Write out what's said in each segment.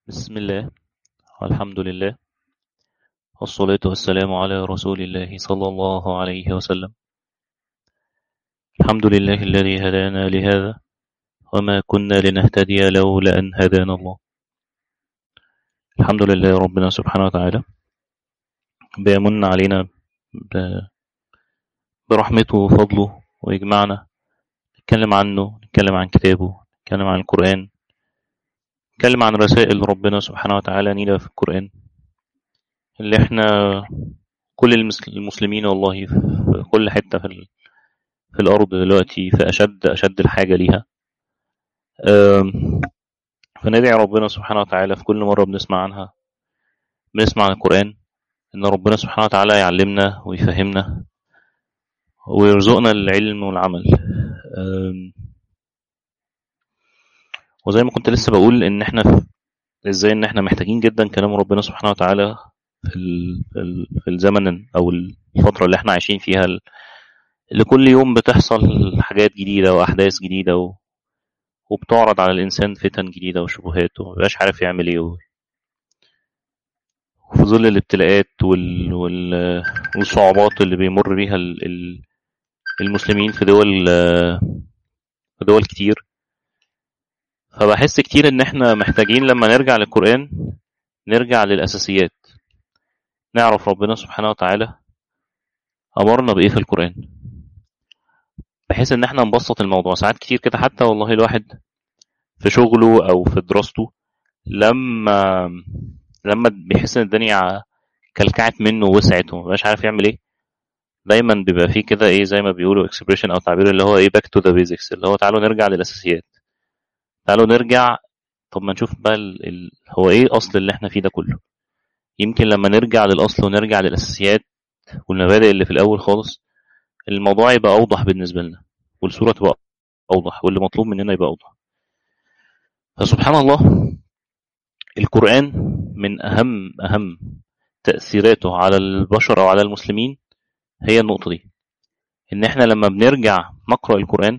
بسم الله والحمد لله والصلاة والسلام على رسول الله صلى الله عليه وسلم الحمد لله الذي هدانا لهذا وما كنا لنهتدي لولا أن هدانا الله الحمد لله ربنا سبحانه وتعالى بيمن علينا ب- برحمته وفضله ويجمعنا نتكلم عنه نتكلم عن كتابه نتكلم عن القرآن نتكلم عن رسائل ربنا سبحانه وتعالى لينا في القرآن اللي احنا كل المس- المسلمين والله في كل حتة في, ال- في الأرض دلوقتي في أشد أشد الحاجة ليها أم، فندعي ربنا سبحانه وتعالى في كل مرة بنسمع عنها بنسمع عن القرآن إن ربنا سبحانه وتعالى يعلمنا ويفهمنا ويرزقنا العلم والعمل أم، وزي ما كنت لسه بقول إن إحنا في- إزاي إن إحنا محتاجين جدا كلام ربنا سبحانه وتعالى في ال- في ال- في الزمن أو الفترة اللي إحنا عايشين فيها اللي كل يوم بتحصل حاجات جديدة وأحداث جديدة و... وبتعرض على الإنسان فتن جديدة وشبهات ومبقاش عارف يعمل إيه و... وفي ظل الابتلاءات وال... وال... والصعوبات اللي بيمر بيها ال... ال- المسلمين في دول في دول كتير فبحس كتير إن إحنا محتاجين لما نرجع للقرآن نرجع للأساسيات نعرف ربنا سبحانه وتعالى أمرنا بإيه في القرآن بحيث إن إحنا نبسط الموضوع ساعات كتير كده حتى والله الواحد في شغله أو في دراسته لما لما بيحس ان الدنيا كلكعت منه ووسعت ومبقاش عارف يعمل ايه دايما بيبقى فيه كده ايه زي ما بيقولوا اكسبريشن او تعبير اللي هو ايه باك تو ذا بيزكس اللي هو تعالوا نرجع للاساسيات تعالوا نرجع طب ما نشوف بقى ال... ال... هو ايه اصل اللي احنا فيه ده كله يمكن لما نرجع للاصل ونرجع للاساسيات والمبادئ اللي في الاول خالص الموضوع يبقى اوضح بالنسبه لنا والصوره تبقى اوضح واللي مطلوب مننا يبقى اوضح فسبحان الله القران من اهم اهم تاثيراته على البشر او على المسلمين هي النقطه دي ان احنا لما بنرجع نقرا القران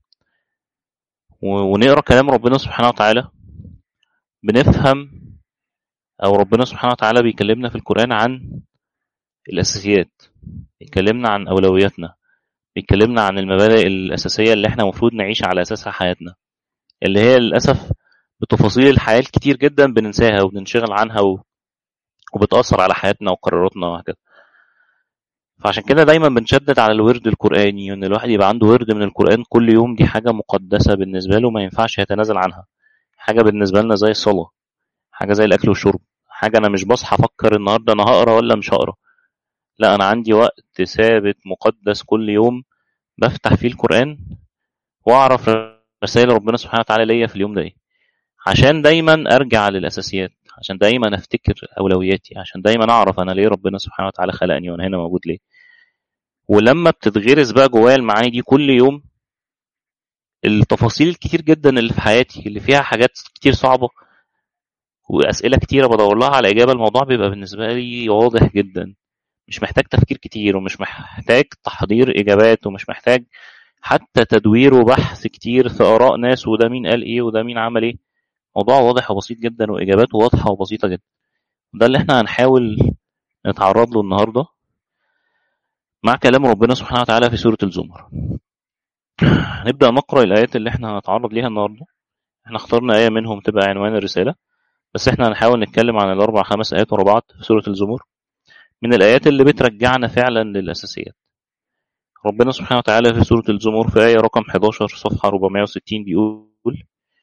و- ونقرا كلام ربنا سبحانه وتعالى بنفهم او ربنا سبحانه وتعالى بيكلمنا في القران عن الاساسيات بيكلمنا عن اولوياتنا بيكلمنا عن المبادئ الاساسيه اللي احنا المفروض نعيش على اساسها حياتنا اللي هي للاسف بتفاصيل الحياه الكتير جدا بننساها وبننشغل عنها و... وبتاثر على حياتنا وقراراتنا وهكذا فعشان كده دايما بنشدد على الورد القراني ان الواحد يبقى عنده ورد من القران كل يوم دي حاجه مقدسه بالنسبه له ما ينفعش يتنازل عنها حاجه بالنسبه لنا زي الصلاه حاجه زي الاكل والشرب حاجه انا مش بصحى افكر النهارده انا هقرا ولا مش هقرا لا انا عندي وقت ثابت مقدس كل يوم بفتح فيه القران واعرف رسائل ربنا سبحانه وتعالى ليا في اليوم ده ايه عشان دايما ارجع للاساسيات عشان دايما افتكر اولوياتي عشان دايما اعرف انا ليه ربنا سبحانه وتعالى خلقني وانا هنا موجود ليه ولما بتتغرس بقى جوايا المعاني دي كل يوم التفاصيل الكتير جدا اللي في حياتي اللي فيها حاجات كتير صعبة وأسئلة كتيرة بدور لها على إجابة الموضوع بيبقى بالنسبة لي واضح جدا مش محتاج تفكير كتير ومش محتاج تحضير إجابات ومش محتاج حتى تدوير وبحث كتير في آراء ناس وده مين قال إيه وده مين عمل إيه موضوع واضح وبسيط جدا وإجاباته واضحة وبسيطة جدا ده اللي احنا هنحاول نتعرض له النهاردة مع كلام ربنا سبحانه وتعالى في سورة الزمر هنبدأ نقرأ الآيات اللي احنا هنتعرض ليها النهاردة احنا اخترنا آية منهم تبقى عنوان الرسالة بس احنا هنحاول نتكلم عن الأربع خمس آيات ورا بعض في سورة الزمر من الآيات اللي بترجعنا فعلا للأساسيات ربنا سبحانه وتعالى في سورة الزمر في آية رقم 11 صفحة 460 بيقول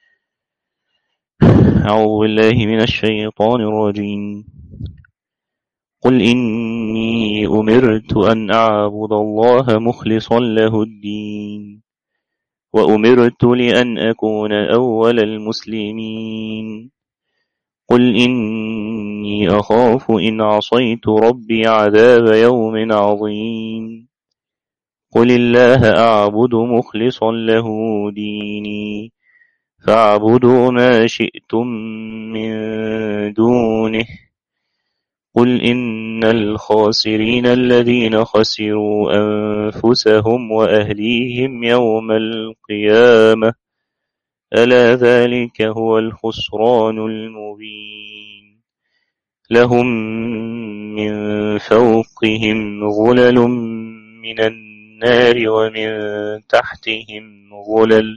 أعوذ بالله من الشيطان الرجيم قل إني أمرت أن أعبد الله مخلصا له الدين وأمرت لأن أكون أول المسلمين قل إني أخاف إن عصيت ربي عذاب يوم عظيم قل الله أعبد مخلصا له ديني فاعبدوا ما شئتم من دونه قل إن الخاسرين الذين خسروا أنفسهم وأهليهم يوم القيامة ألا ذلك هو الخسران المبين لهم من فوقهم غلل من النار ومن تحتهم غلل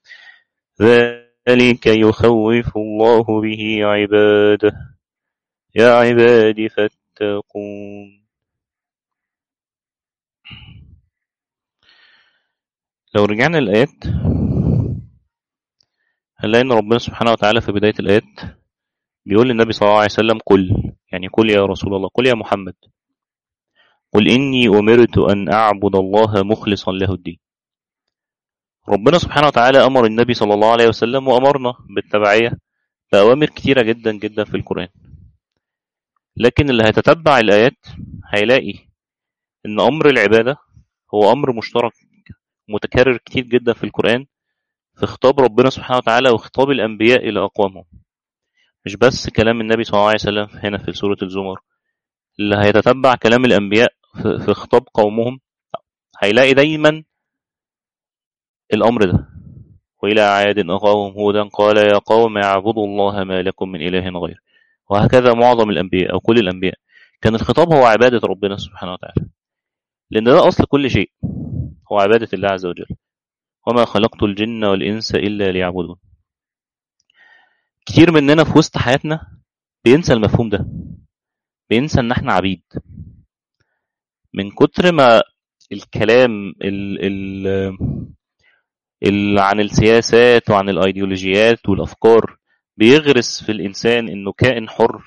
ذلك يخوف الله به عباده يا عباد فاتقون لو رجعنا الآيات هنلاقي إن ربنا سبحانه وتعالى في بداية الآيات بيقول للنبي صلى الله عليه وسلم قل يعني قل يا رسول الله قل يا محمد قل إني أمرت أن أعبد الله مخلصا له الدين ربنا سبحانه وتعالى أمر النبي صلى الله عليه وسلم وأمرنا بالتبعية بأوامر كتيرة جدا جدا في القرآن لكن اللي هيتتبع الآيات هيلاقي إن أمر العبادة هو أمر مشترك متكرر كتير جدا في القرآن في خطاب ربنا سبحانه وتعالى وخطاب الأنبياء إلى أقوامهم مش بس كلام النبي صلى الله عليه وسلم هنا في سورة الزمر اللي هيتتبع كلام الأنبياء في خطاب قومهم هيلاقي دايما الأمر ده وإلى عاد أخاهم هودا قال يا قوم اعبدوا الله ما لكم من إله غير وهكذا معظم الأنبياء أو كل الأنبياء كان الخطاب هو عبادة ربنا سبحانه وتعالى لأن ده أصل كل شيء هو عبادة الله عز وجل وما خلقت الجن والإنس إلا ليعبدون كتير مننا في وسط حياتنا بينسى المفهوم ده بينسى ان احنا عبيد من كتر ما الكلام ال ال ال عن السياسات وعن الايديولوجيات والافكار بيغرس في الانسان انه كائن حر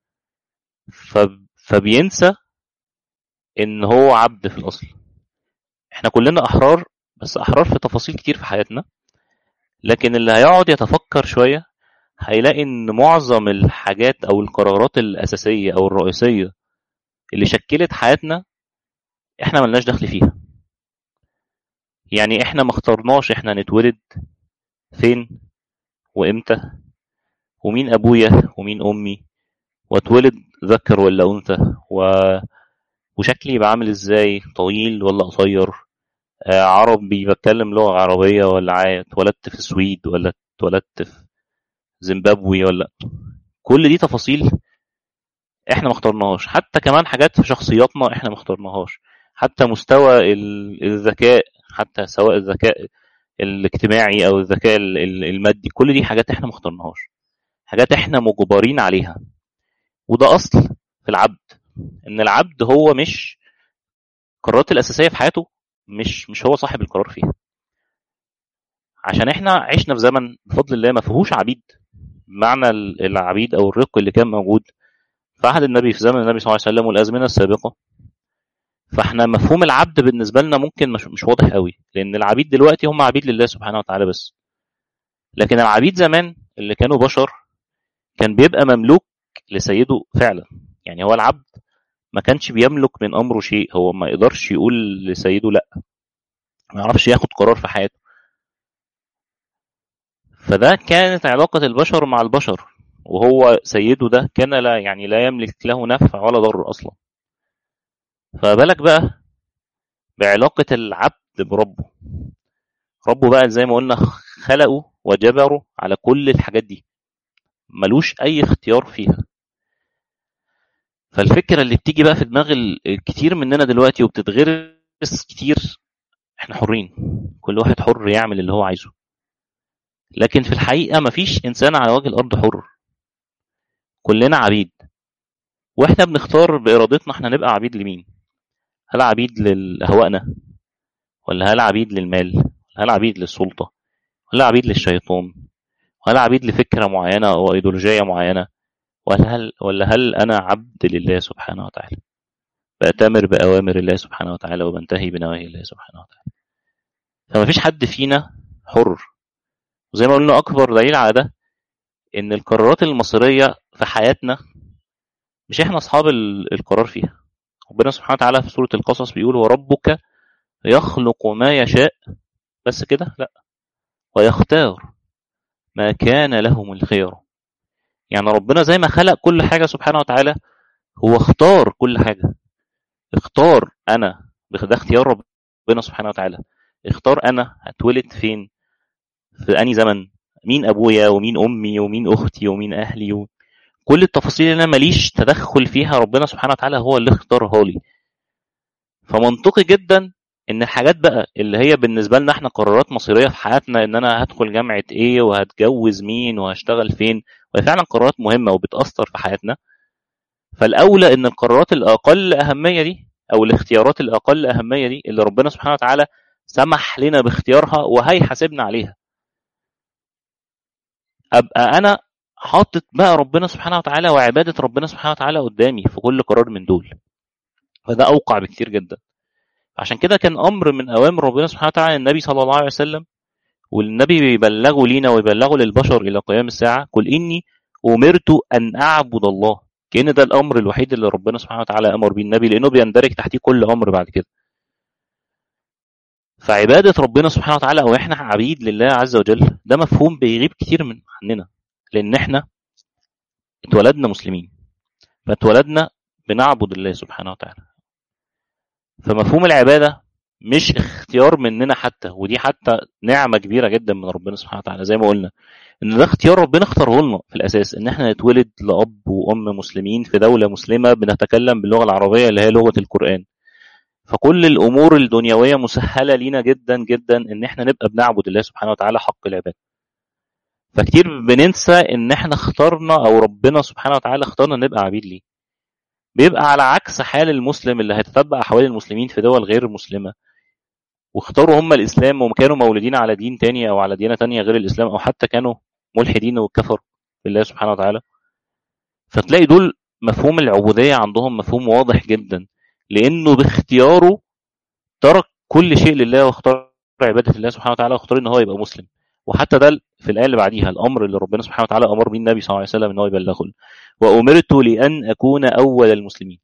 فبينسى ان هو عبد في الاصل احنا كلنا احرار بس احرار في تفاصيل كتير في حياتنا لكن اللي هيقعد يتفكر شويه هيلاقي ان معظم الحاجات او القرارات الاساسيه او الرئيسيه اللي شكلت حياتنا احنا ملناش دخل فيها يعني احنا ما اخترناش احنا نتولد فين وامتى ومين ابويا ومين امي واتولد ذكر ولا انثى و... وشكلي يبقى عامل ازاي طويل ولا قصير آه عربي بتكلم لغه عربيه ولا اتولدت في السويد ولا اتولدت في زيمبابوي ولا كل دي تفاصيل احنا ما اخترناهاش حتى كمان حاجات في شخصياتنا احنا ما اخترناهاش حتى مستوى الذكاء حتى سواء الذكاء الاجتماعي او الذكاء المادي كل دي حاجات احنا ما اخترناهاش حاجات احنا مجبرين عليها وده اصل في العبد ان العبد هو مش القرارات الاساسيه في حياته مش مش هو صاحب القرار فيها عشان احنا عشنا في زمن بفضل الله ما فيهوش عبيد معنى العبيد او الرق اللي كان موجود في عهد النبي في زمن النبي صلى الله عليه وسلم والازمنه السابقه فاحنا مفهوم العبد بالنسبه لنا ممكن مش, مش واضح قوي لان العبيد دلوقتي هم عبيد لله سبحانه وتعالى بس لكن العبيد زمان اللي كانوا بشر كان بيبقى مملوك لسيده فعلا يعني هو العبد ما كانش بيملك من امره شيء هو ما يقدرش يقول لسيده لا ما يعرفش ياخد قرار في حياته فده كانت علاقة البشر مع البشر وهو سيده ده كان لا يعني لا يملك له نفع ولا ضر أصلا فبالك بقى بعلاقة العبد بربه ربه بقى زي ما قلنا خلقه وجبره على كل الحاجات دي ملوش أي اختيار فيها فالفكرة اللي بتيجي بقى في دماغ الكتير مننا دلوقتي وبتتغرس كتير احنا حرين كل واحد حر يعمل اللي هو عايزه لكن في الحقيقة مفيش إنسان على وجه الأرض حر كلنا عبيد وإحنا بنختار بإرادتنا إحنا نبقى عبيد لمين هل عبيد لهوائنا ولا هل عبيد للمال هل عبيد للسلطة ولا عبيد للشيطان ولا عبيد لفكرة معينة أو أيديولوجية معينة ولا هل, ولا هل أنا عبد لله سبحانه وتعالى بأتمر بأوامر الله سبحانه وتعالى وبنتهي بنواهي الله سبحانه وتعالى فما فيش حد فينا حر وزي ما قلنا أكبر دليل على ده إن القرارات المصيرية في حياتنا مش إحنا أصحاب القرار فيها ربنا سبحانه وتعالى في سورة القصص بيقول وربك يخلق ما يشاء بس كده لا ويختار ما كان لهم الخير يعني ربنا زي ما خلق كل حاجة سبحانه وتعالى هو اختار كل حاجة اختار أنا ده اختيار ربنا سبحانه وتعالى اختار أنا هتولد فين في أني زمن مين ابويا ومين امي ومين اختي ومين اهلي و... كل التفاصيل اللي انا ماليش تدخل فيها ربنا سبحانه وتعالى هو اللي اختارها لي فمنطقي جدا ان الحاجات بقى اللي هي بالنسبه لنا احنا قرارات مصيريه في حياتنا ان انا هدخل جامعه ايه وهتجوز مين وهشتغل فين وهي فعلا قرارات مهمه وبتاثر في حياتنا فالاولى ان القرارات الاقل اهميه دي او الاختيارات الاقل اهميه دي اللي ربنا سبحانه وتعالى سمح لنا باختيارها وهيحاسبنا عليها ابقى انا حاطط بقى ربنا سبحانه وتعالى وعباده ربنا سبحانه وتعالى قدامي في كل قرار من دول فده اوقع بكتير جدا عشان كده كان امر من اوامر ربنا سبحانه وتعالى النبي صلى الله عليه وسلم والنبي بيبلغه لينا ويبلغه للبشر الى قيام الساعه قل اني امرت ان اعبد الله كان ده الامر الوحيد اللي ربنا سبحانه وتعالى امر بيه النبي لانه بيندرج تحتيه كل امر بعد كده فعباده ربنا سبحانه وتعالى او احنا عبيد لله عز وجل ده مفهوم بيغيب كتير من عننا لان احنا اتولدنا مسلمين فاتولدنا بنعبد الله سبحانه وتعالى فمفهوم العبادة مش اختيار مننا حتى ودي حتى نعمة كبيرة جدا من ربنا سبحانه وتعالى زي ما قلنا ان ده اختيار ربنا اختاره لنا في الاساس ان احنا نتولد لاب وام مسلمين في دولة مسلمة بنتكلم باللغة العربية اللي هي لغة القرآن فكل الامور الدنيوية مسهلة لينا جدا جدا ان احنا نبقى بنعبد الله سبحانه وتعالى حق العبادة فكتير بننسى ان احنا اخترنا او ربنا سبحانه وتعالى اختارنا نبقى عبيد ليه بيبقى على عكس حال المسلم اللي هيتتبع احوال المسلمين في دول غير مسلمه واختاروا هم الاسلام وكانوا مولودين على دين تاني او على ديانه تانية غير الاسلام او حتى كانوا ملحدين وكفروا بالله سبحانه وتعالى فتلاقي دول مفهوم العبوديه عندهم مفهوم واضح جدا لانه باختياره ترك كل شيء لله واختار عباده الله سبحانه وتعالى واختار ان هو يبقى مسلم وحتى ده في الايه اللي بعديها الامر اللي ربنا سبحانه وتعالى امر بيه النبي صلى الله عليه وسلم ان هو يبلغه وامرت لان اكون اول المسلمين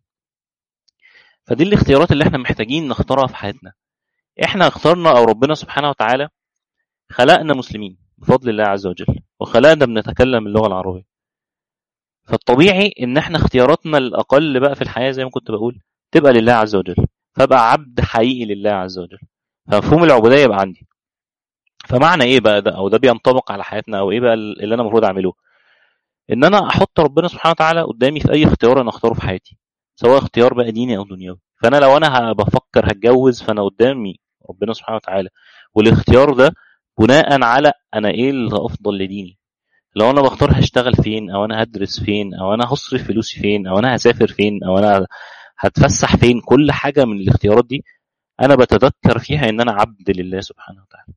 فدي الاختيارات اللي احنا محتاجين نختارها في حياتنا احنا اخترنا او ربنا سبحانه وتعالى خلقنا مسلمين بفضل الله عز وجل وخلقنا بنتكلم اللغه العربيه فالطبيعي ان احنا اختياراتنا الاقل بقى في الحياه زي ما كنت بقول تبقى لله عز وجل فابقى عبد حقيقي لله عز وجل فمفهوم العبوديه يبقى عندي فمعنى ايه بقى ده او ده بينطبق على حياتنا او ايه بقى اللي انا المفروض اعمله ان انا احط ربنا سبحانه وتعالى قدامي في اي اختيار انا اختاره في حياتي سواء اختيار بقى ديني او دنيوي فانا لو انا بفكر هتجوز فانا قدامي ربنا سبحانه وتعالى والاختيار ده بناء على انا ايه اللي افضل لديني لو انا بختار هشتغل فين او انا هدرس فين او انا هصرف فلوسي فين او انا هسافر فين او انا هتفسح فين كل حاجه من الاختيارات دي انا بتذكر فيها ان انا عبد لله سبحانه وتعالى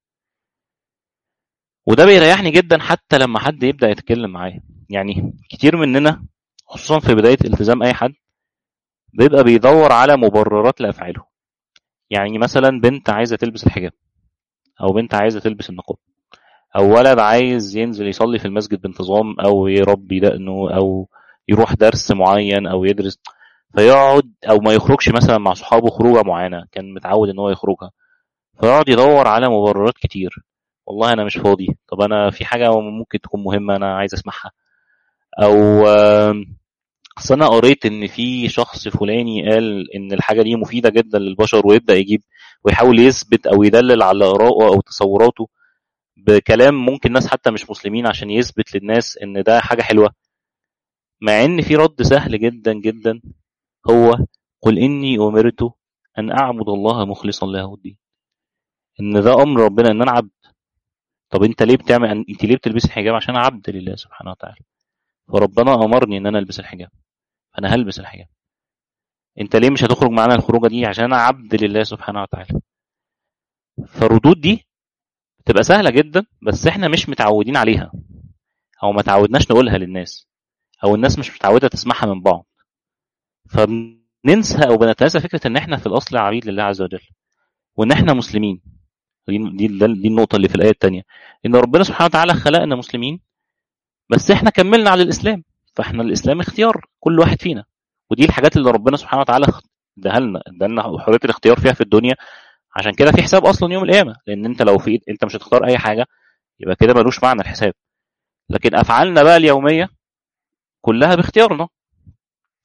وده بيريحني جدا حتى لما حد يبدا يتكلم معايا يعني كتير مننا خصوصا في بدايه التزام اي حد بيبقى بيدور على مبررات لافعاله يعني مثلا بنت عايزه تلبس الحجاب او بنت عايزه تلبس النقاب او ولد عايز ينزل يصلي في المسجد بانتظام او يربي دقنه او يروح درس معين او يدرس فيقعد او ما يخرجش مثلا مع صحابه خروجه معينه كان متعود ان هو يخرجها فيقعد يدور على مبررات كتير والله انا مش فاضي طب انا في حاجه ممكن تكون مهمه انا عايز اسمعها او اصل انا قريت ان في شخص فلاني قال ان الحاجه دي مفيده جدا للبشر ويبدا يجيب ويحاول يثبت او يدلل على ارائه او تصوراته بكلام ممكن ناس حتى مش مسلمين عشان يثبت للناس ان ده حاجه حلوه مع ان في رد سهل جدا جدا هو قل اني امرت ان اعبد الله مخلصا له الدين ان ده امر ربنا ان انا عبد طب انت ليه بتعمل انت ليه بتلبس الحجاب عشان عبد لله سبحانه وتعالى فربنا امرني ان انا البس الحجاب فانا هلبس الحجاب انت ليه مش هتخرج معانا الخروجه دي عشان انا عبد لله سبحانه وتعالى فالردود دي بتبقى سهله جدا بس احنا مش متعودين عليها او ما تعودناش نقولها للناس او الناس مش متعوده تسمعها من بعض فبننسى او بنتناسى فكره ان احنا في الاصل عبيد لله عز وجل وان احنا مسلمين دي دي, دي النقطه اللي في الايه الثانيه ان ربنا سبحانه وتعالى خلقنا مسلمين بس احنا كملنا على الاسلام فاحنا الاسلام اختيار كل واحد فينا ودي الحاجات اللي ربنا سبحانه وتعالى اداها لنا ادانا حريه الاختيار فيها في الدنيا عشان كده في حساب اصلا يوم القيامه لان انت لو في انت مش هتختار اي حاجه يبقى كده ملوش معنى الحساب لكن افعالنا بقى اليوميه كلها باختيارنا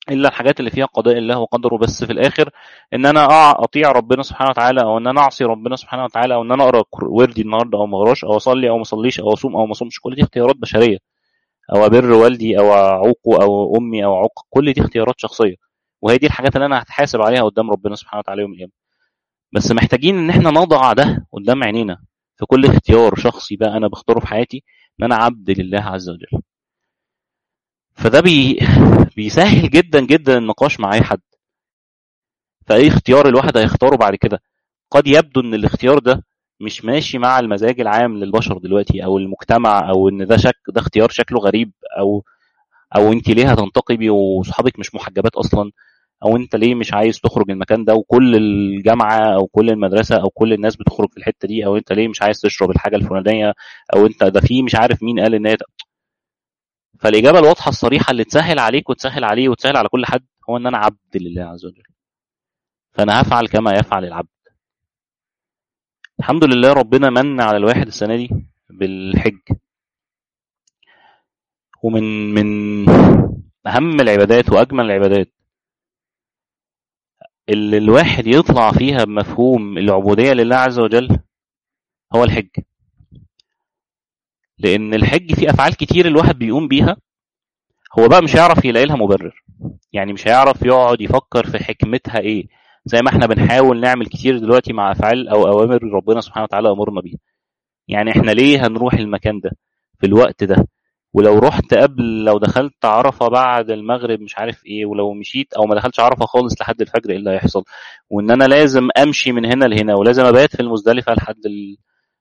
الا الحاجات اللي فيها قضاء الله وقدره بس في الاخر ان انا أع- اطيع ربنا سبحانه وتعالى او ان انا اعصي ربنا سبحانه وتعالى او ان انا اقرا قر- وردي النهارده او ما اقراش او اصلي او ما اصليش او اصوم او ما اصومش كل دي اختيارات بشريه او ابر والدي او اعوقه او امي او اعوق كل دي اختيارات شخصيه وهي دي الحاجات اللي انا هتحاسب عليها قدام ربنا سبحانه وتعالى يوم القيامه بس محتاجين ان احنا نضع ده قدام عينينا في كل اختيار شخصي بقى انا بختاره في حياتي ان انا عبد لله عز وجل فده بي... بيسهل جدا جدا النقاش مع اي حد فاي اختيار الواحد هيختاره بعد كده قد يبدو ان الاختيار ده مش ماشي مع المزاج العام للبشر دلوقتي او المجتمع او ان ده شك ده اختيار شكله غريب او او انت ليه هتنتقبي وصحابك مش محجبات اصلا او انت ليه مش عايز تخرج المكان ده وكل الجامعه او كل المدرسه او كل الناس بتخرج في الحته دي او انت ليه مش عايز تشرب الحاجه الفلانيه او انت ده في مش عارف مين قال ان هي فالاجابه الواضحه الصريحه اللي تسهل عليك وتسهل عليه وتسهل على كل حد هو ان انا عبد لله عز وجل فانا هفعل كما يفعل العبد الحمد لله ربنا من على الواحد السنه دي بالحج ومن من اهم العبادات واجمل العبادات اللي الواحد يطلع فيها بمفهوم العبوديه لله عز وجل هو الحج لان الحج فيه افعال كتير الواحد بيقوم بيها هو بقى مش هيعرف يلاقي لها مبرر يعني مش هيعرف يقعد يفكر في حكمتها ايه زي ما احنا بنحاول نعمل كتير دلوقتي مع افعال او اوامر ربنا سبحانه وتعالى امرنا بيها يعني احنا ليه هنروح المكان ده في الوقت ده ولو رحت قبل لو دخلت عرفه بعد المغرب مش عارف ايه ولو مشيت او ما دخلتش عرفه خالص لحد الفجر ايه اللي هيحصل وان انا لازم امشي من هنا لهنا ولازم ابات في المزدلفه لحد ال...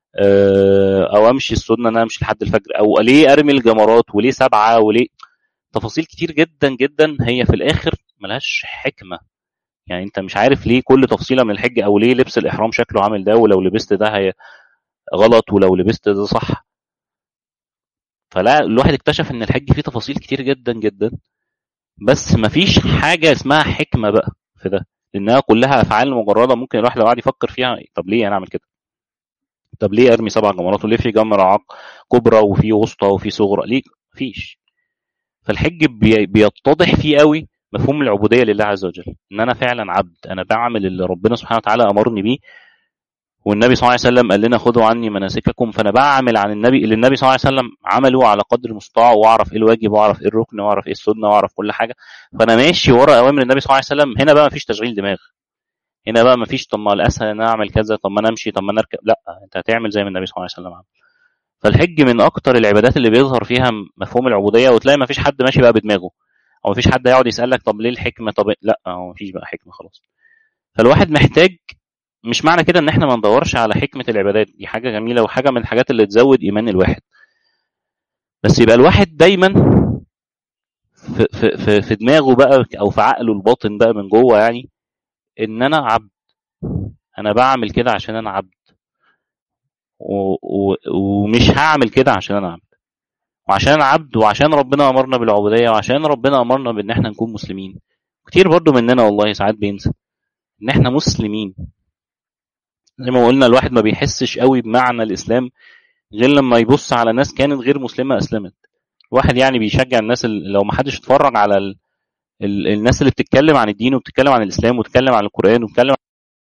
او امشي السنه ان انا امشي لحد الفجر او ليه ارمي الجمرات وليه سبعه وليه تفاصيل كتير جدا جدا هي في الاخر ملهاش حكمه يعني انت مش عارف ليه كل تفصيله من الحج او ليه لبس الاحرام شكله عامل ده ولو لبست ده هي غلط ولو لبست ده صح فلا الواحد اكتشف ان الحج فيه تفاصيل كتير جدا جدا بس مفيش حاجه اسمها حكمه بقى في ده لانها كلها افعال مجرده ممكن الواحد لو قعد يفكر فيها طب ليه انا اعمل كده طب ليه ارمي سبع جمرات وليه في جمره كبرى وفي وسطى وفي صغرى ليه مفيش فالحج بي بيتضح فيه قوي مفهوم العبوديه لله عز وجل ان انا فعلا عبد انا بعمل اللي ربنا سبحانه وتعالى امرني بيه والنبي صلى الله عليه وسلم قال لنا خذوا عني مناسككم فانا بعمل عن النبي اللي النبي صلى الله عليه وسلم عمله على قدر المستطاع واعرف ايه الواجب واعرف ايه الركن واعرف ايه السنه واعرف كل حاجه فانا ماشي ورا اوامر النبي صلى الله عليه وسلم هنا بقى مفيش تشغيل دماغ هنا بقى مفيش طب ما الاسهل ان انا اعمل كذا طب ما انا امشي طب ما انا اركب لا انت هتعمل زي ما النبي صلى الله عليه وسلم عمل فالحج من اكتر العبادات اللي بيظهر فيها مفهوم العبوديه وتلاقي مفيش حد ماشي بقى بدماغه او مفيش حد يقعد يسالك طب ليه الحكمه طب لا هو مفيش بقى حكمه خلاص فالواحد محتاج مش معنى كده ان احنا ما ندورش على حكمه العبادات دي حاجه جميله وحاجه من الحاجات اللي تزود ايمان الواحد بس يبقى الواحد دايما في, في, في, في دماغه بقى او في عقله الباطن بقى من جوه يعني ان انا عبد انا بعمل كده عشان انا عبد و و ومش هعمل كده عشان انا عبد وعشان انا عبد وعشان ربنا امرنا بالعبوديه وعشان ربنا امرنا بان احنا نكون مسلمين كتير برضو مننا والله ساعات بينسى ان احنا مسلمين زي ما قلنا الواحد ما بيحسش قوي بمعنى الاسلام غير لما يبص على ناس كانت غير مسلمه اسلمت الواحد يعني بيشجع الناس لو ما حدش اتفرج على ال... ال... الناس اللي بتتكلم عن الدين وبتتكلم عن الاسلام وبتتكلم عن القران وبتتكلم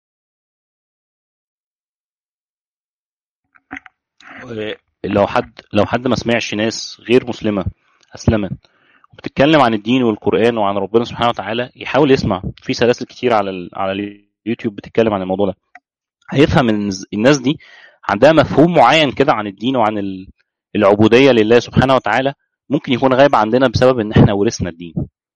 لو حد لو حد ما سمعش ناس غير مسلمه اسلمت وبتتكلم عن الدين والقران وعن ربنا سبحانه وتعالى يحاول يسمع في سلاسل كتير على ال... على اليوتيوب بتتكلم عن الموضوع ده هيفهم ان الناس دي عندها مفهوم معين كده عن الدين وعن العبوديه لله سبحانه وتعالى ممكن يكون غايب عندنا بسبب ان احنا ورثنا الدين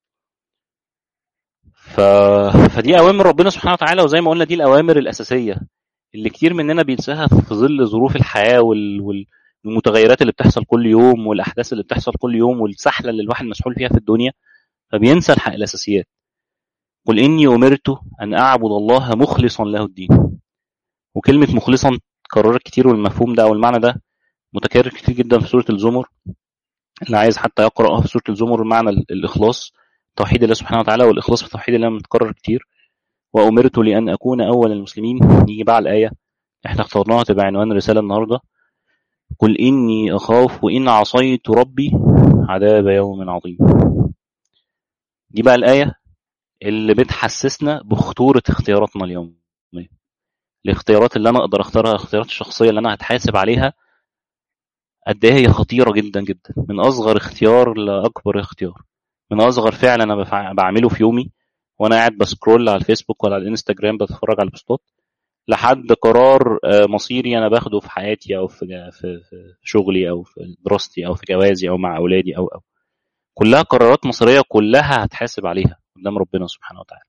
ف... فدي اوامر ربنا سبحانه وتعالى وزي ما قلنا دي الاوامر الاساسيه اللي كتير مننا بينساها في ظل ظروف الحياه وال... وال... المتغيرات اللي بتحصل كل يوم والاحداث اللي بتحصل كل يوم والسحله اللي الواحد مسحول فيها في الدنيا فبينسى الحق الاساسيات قل اني امرت ان اعبد الله مخلصا له الدين وكلمه مخلصا اتكررت كتير والمفهوم ده او المعنى ده متكرر كتير جدا في سوره الزمر اللي عايز حتى يقراها في سوره الزمر معنى الاخلاص توحيد الله سبحانه وتعالى والاخلاص في توحيد الله متكرر كتير وامرت لان اكون اول المسلمين يجي بقى الايه احنا اخترناها تبع عنوان الرساله النهارده قل اني اخاف وان عصيت ربي عذاب يوم عظيم دي بقى الايه اللي بتحسسنا بخطورة اختياراتنا اليومية الاختيارات اللي انا اقدر اختارها الاختيارات الشخصية اللي انا هتحاسب عليها قد ايه هي خطيرة جدا جدا من اصغر اختيار لاكبر اختيار من اصغر فعل انا بفع- بعمله في يومي وانا قاعد بسكرول على الفيسبوك ولا على الانستجرام بتفرج على البوستات لحد قرار آه، مصيري انا باخده في حياتي او في في في شغلي او في دراستي او في جوازي او مع اولادي او او كلها قرارات مصيريه كلها هتحاسب عليها قدام ربنا سبحانه وتعالى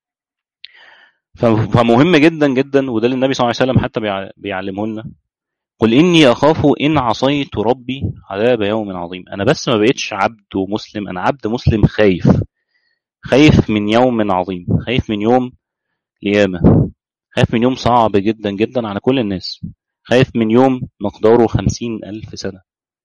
ف- فمهم جدا جدا وده اللي النبي صلى الله عليه وسلم حتى بيع- بيعلمه لنا قل اني اخاف ان عصيت ربي عذاب يوم عظيم انا بس ما بقتش عبد ومسلم انا عبد مسلم خايف خايف من يوم عظيم خايف من يوم قيامه خايف من يوم صعب جدا جدا على كل الناس خايف من يوم مقداره خمسين ألف سنة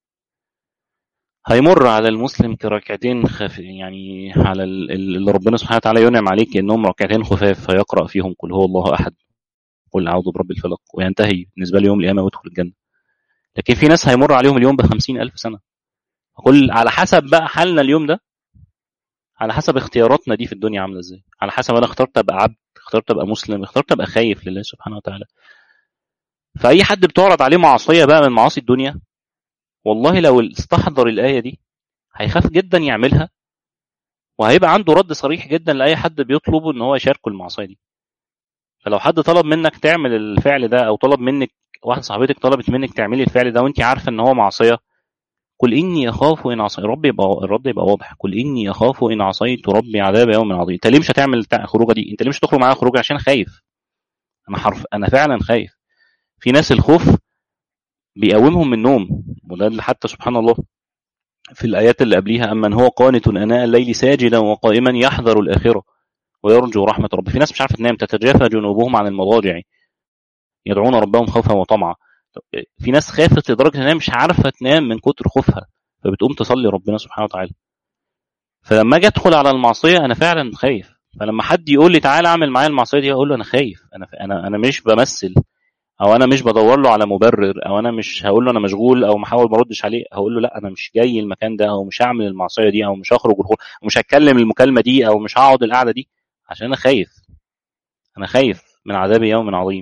هيمر على المسلم كركعتين خف يعني على ال- ال- اللي ربنا سبحانه وتعالى ينعم عليك كأنهم ركعتين خفاف فيقرأ فيهم قل هو الله أحد قل أعوذ برب الفلق وينتهي بالنسبة ليوم القيامة ويدخل الجنة لكن في ناس هيمر عليهم اليوم بخمسين ألف سنة كل على حسب بقى حالنا اليوم ده على حسب اختياراتنا دي في الدنيا عاملة ازاي على حسب انا اخترت ابقى عبد اخترت ابقى مسلم اخترت ابقى خايف لله سبحانه وتعالى فاي حد بتعرض عليه معصيه بقى من معاصي الدنيا والله لو استحضر الايه دي هيخاف جدا يعملها وهيبقى عنده رد صريح جدا لاي حد بيطلبه ان هو يشاركه المعصيه دي فلو حد طلب منك تعمل الفعل ده او طلب منك واحده صاحبتك طلبت منك تعملي الفعل ده وانت عارفه ان هو معصيه قل اني اخاف ان عصيت رب يبقى الرد يبقى واضح قل اني اخاف ان عصيت ربي عذاب يوم عظيم انت ليه مش هتعمل التع- الخروجه دي انت ليه مش هتخرج معايا خروجه عشان خايف انا حرف انا فعلا خايف في ناس الخوف بيقومهم من النوم وده اللي حتى سبحان الله في الآيات اللي قبليها أمن هو قانت أناء الليل ساجدا وقائما يحذر الآخرة ويرجو رحمة ربه في ناس مش عارفة تنام تتجافى جنوبهم عن المضاجع يدعون ربهم خوفا وطمعا في ناس خافت لدرجة إنها مش عارفة تنام من كتر خوفها فبتقوم تصلي ربنا سبحانه وتعالى فلما اجي ادخل على المعصيه انا فعلا خايف فلما حد يقول لي تعالى اعمل معايا المعصيه دي اقول له انا خايف انا انا انا مش بمثل او انا مش بدور له على مبرر او انا مش هقول له انا مشغول او محاول ما اردش عليه هقول له لا انا مش جاي المكان ده او مش هعمل المعصيه دي او مش هخرج الخروج ومش هتكلم المكالمه دي او مش هقعد القعده دي عشان انا خايف انا خايف من عذاب يوم عظيم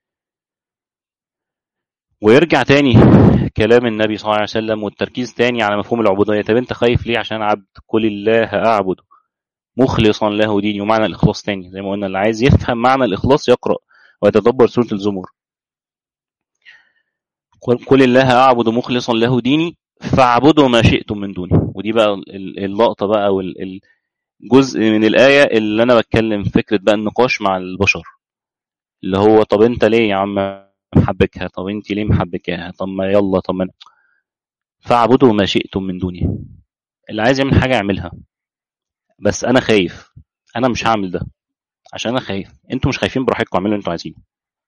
ويرجع تاني كلام النبي صلى الله عليه وسلم والتركيز تاني على مفهوم العبوديه طب انت خايف ليه عشان عبد قل الله اعبد مخلصا له ديني ومعنى الاخلاص تاني زي ما قلنا اللي عايز يفهم معنى الاخلاص يقرا ويتدبر سوره الزمر قل قل الله اعبد مخلصا له ديني فاعبدوا ما شئتم من دوني ودي بقى ال- اللقطه بقى او ال- الجزء من الايه اللي انا بتكلم فكره بقى النقاش مع البشر اللي هو طب انت ليه يا عم محبكها طب انت ليه محبكاها طب ما يلا طب ما فاعبدوا ما شئتم من دوني اللي عايز يعمل حاجه يعملها بس انا خايف انا مش هعمل ده عشان انا خايف انتوا مش خايفين براحتكم اعملوا اللي انتوا عايزينه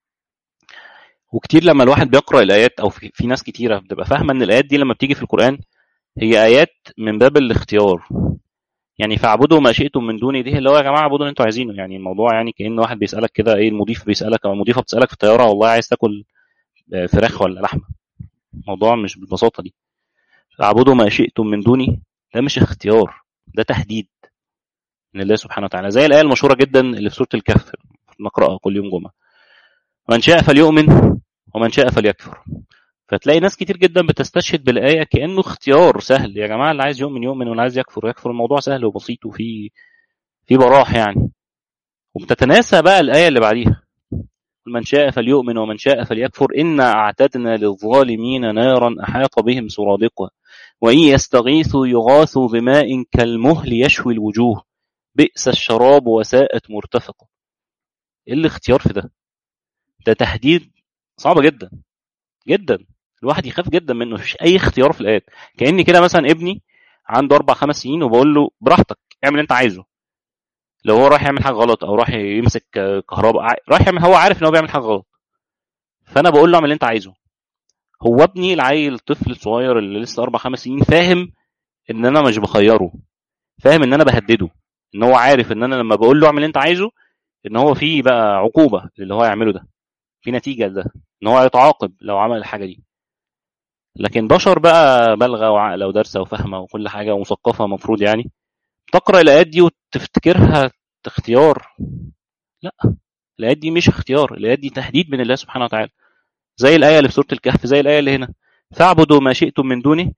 وكتير لما الواحد بيقرا الايات او في, في ناس كتيره بتبقى فاهمه ان الايات دي لما بتيجي في القران هي ايات من باب الاختيار يعني فاعبدوا ما شئتم من دوني دي اللي هو يا جماعه اعبدوا اللي انتوا عايزينه يعني الموضوع يعني كان واحد بيسالك كده ايه المضيف بيسالك او المضيفه بتسالك في الطياره والله عايز تاكل آه، فراخ ولا لحمه الموضوع مش بالبساطه دي فاعبدوا ما شئتم من دوني ده مش اختيار ده تهديد من الله سبحانه وتعالى زي الايه المشهوره جدا اللي في سوره الكهف نقراها كل يوم جمعه من شاء فليؤمن ومن شاء فليكفر فتلاقي ناس كتير جدا بتستشهد بالايه كانه اختيار سهل يا جماعه اللي عايز يؤمن يؤمن واللي عايز يكفر يكفر الموضوع سهل وبسيط وفي في براح يعني وبتتناسى بقى الايه اللي بعديها من شاء فليؤمن ومن شاء فليكفر إنا أعتدنا للظالمين نارا أحاط بهم سرادقها وإن يستغيثوا يغاثوا بماء كالمهل يشوي الوجوه بئس الشراب وساءت مرتفقة إيه الاختيار في ده ده تهديد صعب جدا جدا الواحد يخاف جدا منه مفيش أي اختيار في الآيات كأني كده مثلا ابني عنده أربع خمس سنين وبقول له براحتك اعمل اللي أنت عايزه لو هو رايح يعمل حاجه غلط او راح يمسك كهرباء ع- رايح يعمل هو عارف ان هو بيعمل حاجه غلط فانا بقول له اعمل اللي انت عايزه هو ابني العيل الطفل الصغير اللي لسه اربع خمس سنين فاهم ان انا مش بخيره فاهم ان انا بهدده ان هو عارف ان انا لما بقول له اعمل اللي انت عايزه ان هو في بقى عقوبه اللي هو يعمله ده في نتيجه لده ان هو يتعاقب لو عمل الحاجه دي لكن بشر بقى بالغه وعاقله ودارسه وفاهمه وكل حاجه ومثقفه المفروض يعني تقرا الايات دي وتفتكرها اختيار لا الايات دي مش اختيار الايات دي تهديد من الله سبحانه وتعالى زي الايه اللي في سوره الكهف زي الايه اللي هنا فاعبدوا ما شئتم من دونه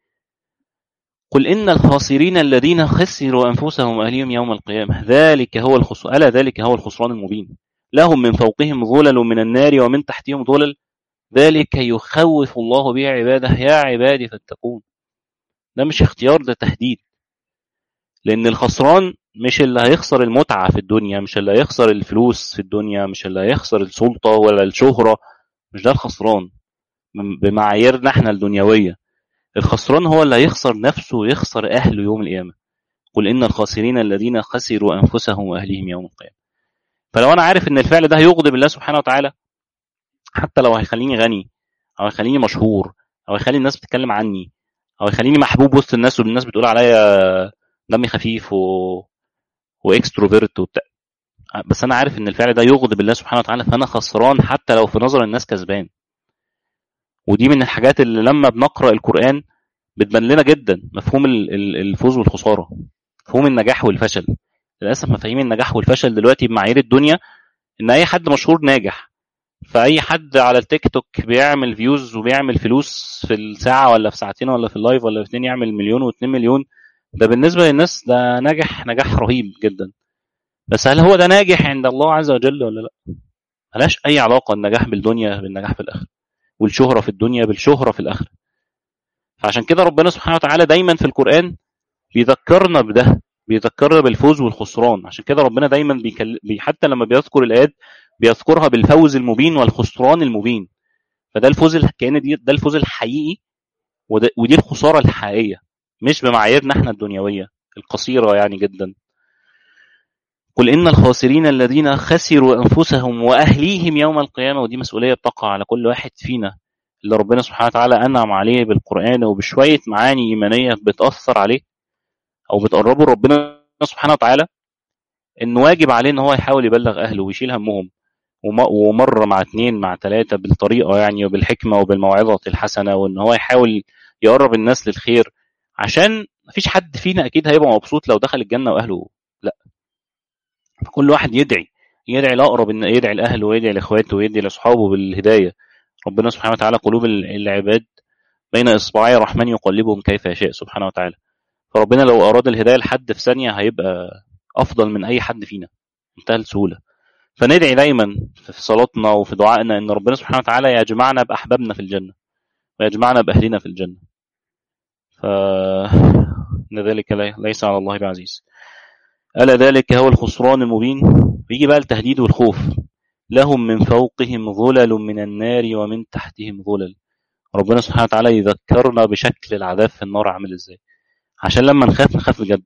قل إن الخاسرين الذين خسروا أنفسهم وأهليهم يوم القيامة ذلك هو الخسران ألا ذلك هو الخسران المبين لهم من فوقهم ظلل من النار ومن تحتهم ظلل ذلك يخوف الله به عباده يا عبادي فاتقون ده مش اختيار ده تهديد لأن الخسران مش اللي هيخسر المتعة في الدنيا مش اللي هيخسر الفلوس في الدنيا مش اللي هيخسر السلطة ولا الشهرة مش ده الخسران بمعاييرنا احنا الدنيوية الخسران هو اللي هيخسر نفسه ويخسر أهله يوم القيامة قل إن الخاسرين الذين خسروا أنفسهم وأهليهم يوم القيامة فلو أنا عارف إن الفعل ده هيغضب الله سبحانه وتعالى حتى لو هيخليني غني أو هيخليني مشهور أو هيخلي الناس بتتكلم عني أو هيخليني محبوب وسط الناس والناس بتقول عليا دمي خفيف و... واكستروفيرت وبتاع بس انا عارف ان الفعل ده يغضب الله سبحانه وتعالى فانا خسران حتى لو في نظر الناس كسبان ودي من الحاجات اللي لما بنقرا القران بتبان لنا جدا مفهوم الفوز والخساره مفهوم النجاح والفشل للاسف مفاهيم النجاح والفشل دلوقتي بمعايير الدنيا ان اي حد مشهور ناجح فاي حد على التيك توك بيعمل فيوز وبيعمل فلوس في الساعه ولا في ساعتين ولا في اللايف ولا في اتنين يعمل مليون واتنين مليون ده بالنسبه للناس ده ناجح نجاح رهيب جدا بس هل هو ده ناجح عند الله عز وجل ولا لا ملهاش اي علاقه النجاح بالدنيا بالنجاح في الاخره والشهره في الدنيا بالشهره في الاخره فعشان كده ربنا سبحانه وتعالى دايما في القران بيذكرنا بده بيذكرنا بالفوز والخسران عشان كده ربنا دايما بيكل... حتى لما بيذكر الايات بيذكرها بالفوز المبين والخسران المبين فده الفوز كان دي ده الفوز الحقيقي وده... ودي الخساره الحقيقيه مش بمعاييرنا احنا الدنيويه القصيره يعني جدا قل إن الخاسرين الذين خسروا أنفسهم وأهليهم يوم القيامة ودي مسؤولية تقع على كل واحد فينا اللي ربنا سبحانه وتعالى أنعم عليه بالقرآن وبشوية معاني إيمانية بتأثر عليه أو بتقربه ربنا سبحانه وتعالى إن واجب عليه إن هو يحاول يبلغ أهله ويشيل همهم ومرة مع اتنين مع تلاتة بالطريقة يعني وبالحكمة وبالموعظة الحسنة وإن هو يحاول يقرب الناس للخير عشان مفيش حد فينا أكيد هيبقى مبسوط لو دخل الجنة وأهله لأ فكل واحد يدعي يدعي الأقرب إن يدعي لأهله ويدعي لإخواته ويدعي لأصحابه بالهداية ربنا سبحانه وتعالى قلوب العباد بين إصبعي الرحمن يقلبهم كيف يشاء سبحانه وتعالى فربنا لو أراد الهداية لحد في ثانية هيبقى أفضل من أي حد فينا منتهى السهولة فندعي دايما في صلاتنا وفي دعائنا إن ربنا سبحانه وتعالى يجمعنا بأحبابنا في الجنة ويجمعنا بأهلنا في الجنة ف إن ذلك ليس على الله بعزيز ألا ذلك هو الخسران المبين بيجي بقى التهديد والخوف لهم من فوقهم ظلل من النار ومن تحتهم ظلل ربنا سبحانه وتعالى يذكرنا بشكل العذاب في النار عامل ازاي عشان لما نخاف نخاف بجد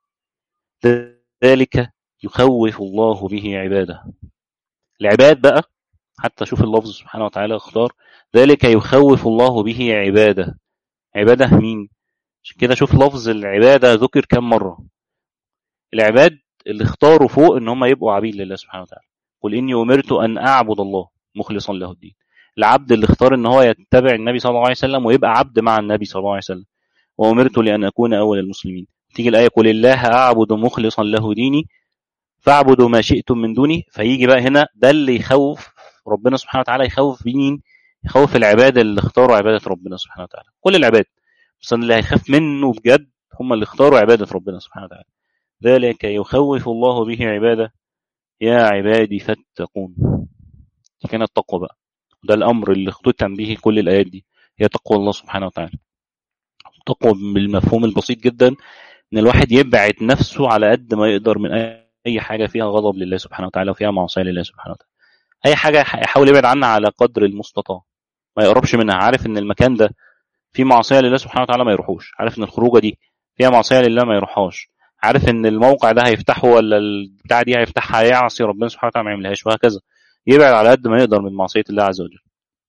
ذلك يخوف الله به عباده العباد بقى حتى شوف اللفظ سبحانه وتعالى اختار ذلك يخوف الله به عباده عباده مين عشان كده شوف لفظ العباده ذكر كم مره العباد اللي اختاروا فوق ان هم يبقوا عبيد لله سبحانه وتعالى قل اني امرت ان اعبد الله مخلصا له الدين العبد اللي اختار ان هو يتبع النبي صلى الله عليه وسلم ويبقى عبد مع النبي صلى الله عليه وسلم وامرت لان اكون اول المسلمين تيجي الايه قل الله اعبد مخلصا له ديني فاعبدوا ما شئتم من دوني فيجي بقى هنا ده اللي يخوف ربنا سبحانه وتعالى يخوف مين يخوف العباد اللي اختاروا عباده ربنا سبحانه وتعالى كل العباد بس اللي هيخاف منه بجد هم اللي اختاروا عباده ربنا سبحانه وتعالى ذلك يخوف الله به عباده يا عبادي فاتقون دي كانت تقوى بقى ده الامر اللي اختتم به كل الايات دي هي تقوى الله سبحانه وتعالى تقوى بالمفهوم البسيط جدا ان الواحد يبعد نفسه على قد ما يقدر من اي حاجه فيها غضب لله سبحانه وتعالى وفيها معصيه لله سبحانه وتعالى اي حاجه يحاول يبعد عنها على قدر المستطاع ما يقربش منها عارف ان المكان ده فيه معصيه لله سبحانه وتعالى ما يروحوش عارف ان الخروجه دي فيها معصيه لله ما يروحهاش عارف ان الموقع ده هيفتحه ولا البتاع دي هيفتحها هيعصي ربنا سبحانه وتعالى ما يعملهاش وهكذا يبعد على قد ما يقدر من معصيه الله عز وجل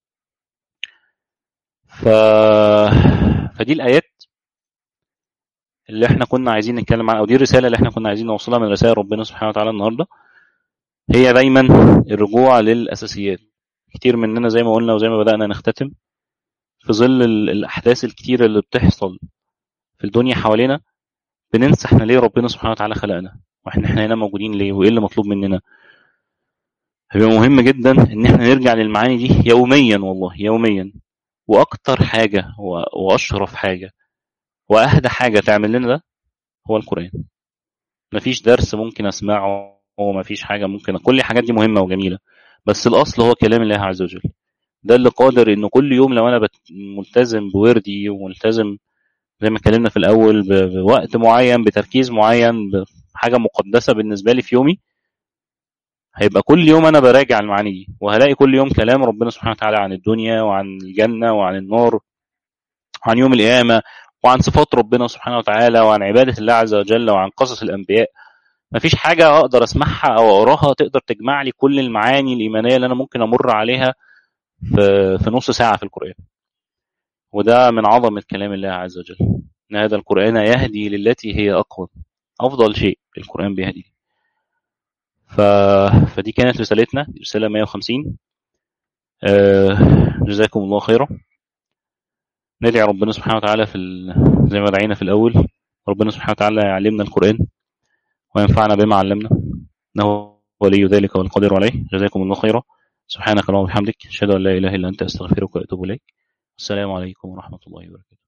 ف... فدي الايات اللي احنا كنا عايزين نتكلم عنها او دي الرساله اللي احنا كنا عايزين نوصلها من رسائل ربنا سبحانه وتعالى النهارده هي دايما الرجوع للاساسيات كتير مننا زي ما قلنا وزي ما بدانا نختتم في ظل الاحداث الكتيره اللي بتحصل في الدنيا حوالينا بننسى احنا ليه ربنا سبحانه وتعالى خلقنا واحنا احنا هنا موجودين ليه وايه اللي مطلوب مننا هيبقى مهم جدا ان احنا نرجع للمعاني دي يوميا والله يوميا واكتر حاجه واشرف حاجه واهدى حاجه تعمل لنا ده هو القران مفيش درس ممكن اسمعه ومفيش حاجه ممكن كل الحاجات دي مهمه وجميله بس الاصل هو كلام الله عز وجل ده اللي قادر انه كل يوم لو انا ملتزم بوردي وملتزم زي ما اتكلمنا في الاول بوقت معين بتركيز معين بحاجه مقدسه بالنسبه لي في يومي هيبقى كل يوم انا براجع المعاني دي وهلاقي كل يوم كلام ربنا سبحانه وتعالى عن الدنيا وعن الجنه وعن النار وعن يوم القيامه وعن صفات ربنا سبحانه وتعالى وعن عباده الله عز وجل وعن قصص الانبياء مفيش حاجه اقدر اسمعها او اقراها تقدر تجمع لي كل المعاني الايمانيه اللي انا ممكن امر عليها في في نص ساعه في القران وده من عظمه كلام الله عز وجل ان هذا القران يهدي للتي هي اقوم افضل شيء القران بيهدي ف... فدي كانت رسالتنا رساله 150 آه... جزاكم الله خيرا ندعي ربنا سبحانه وتعالى في ال... زي ما دعينا في الاول ربنا سبحانه وتعالى يعلمنا القران وينفعنا بما علمنا انه ولي ذلك والقادر عليه جزاكم الله خيرا سبحانك اللهم وبحمدك اشهد ان لا اله الا انت استغفرك واتوب اليك السلام عليكم ورحمه الله وبركاته